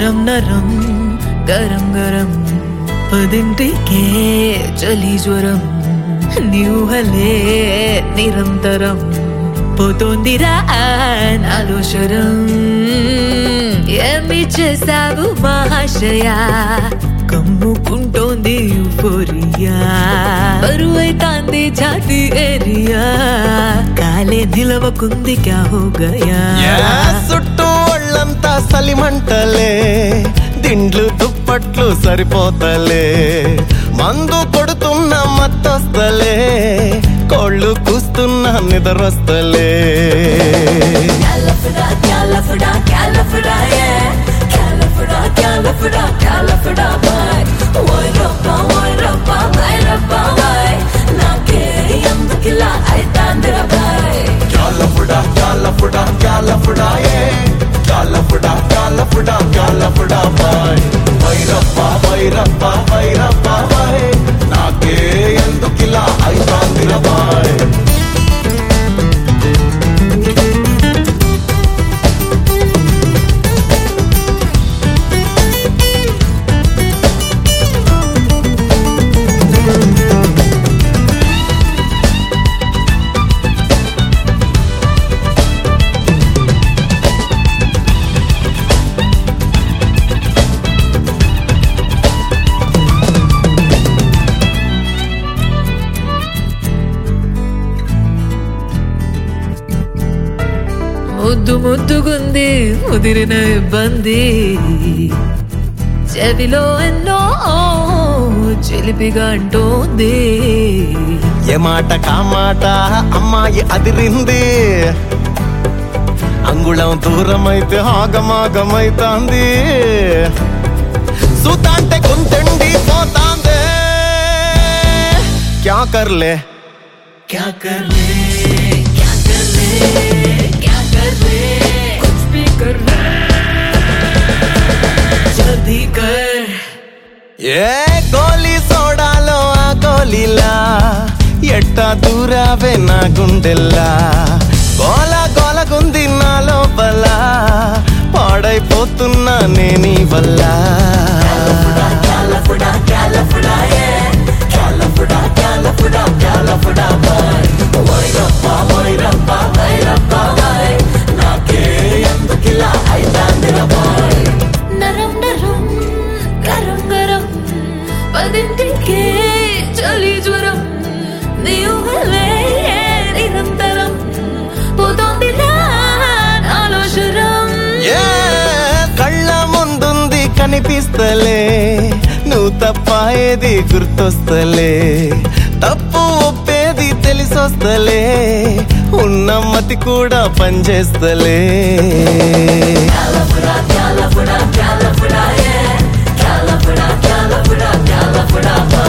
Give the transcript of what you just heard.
నరం నరం గరం గరం పదింటికే చలి జ్వరం నీవుహలే నిరంతరం పోతోందిరా నాలో శరం ఏమి చేసావు మహాశయా కమ్ముకుంటోంది యూఫోరియా బరువైతాంది ఛాతి ఏరియా కాలే నిలవకుంది క్యా హో గయా చుట్టూ ఒళ్ళంతా సలిమంటలే దిండ్లు దుప్పట్లు సరిపోతలే మందు కొడుతున్న మత్తొస్తలే కోళ్ళు కూస్తున్న నిద్రొస్తలే Calafra, calafra, calafra, yeah. Calafra, calafra, calafra, boy. Oy rappa, oy rappa, oy rappa, boy. నాకే ఎందుకిలా అయితాందిరా boy. Calafra, calafra, calafra, yeah. Calafra, calafra, calafra, boy. వైరప్ప వైరప్ప వైరప్ప బాయ్ నాకే ఎందుకిలా అయితాందిర బాయ్ ముద్దు ముద్దుగుంది ముదిరిన ఇబ్బంది చెవిలో ఎన్నో చిలిపిగా అంటోంది ఏ మాట కామాట అమ్మాయి అదిరింది అంగుళం దూరమైతే ఆగమాగమైతాంది సుతాంటే గుంతండి పోతాందే క్యా కర్లే क्या कर ले क्या कर ले क्या कर ले कुछ भी कर ले जल्दी कर ఏ గోలీ సోడాలో ఆ గోలీలా ఎట్టా దూరావే నా గుండెల్లా గోల గోలగుంది నా లోపల పాడైపోతున్నా నేనీ వల్ల నరం నరం గరం గరం పదింటికే చలి జ్వరం నీవులే నిరంతరం పోతోంది నాలో శరం ఏ కళ్ళ ముందుంది కనిపిస్తలే నువ్వు తప్ప ఏది గుర్తొస్తలే తప్పు ఒప్పేది తెలిసొస్తలే ఉన్న మతి కూడా పనిచేస్తలే Calafra, calafra, calafra, yeah. Calafra, calafra, calafra, boy.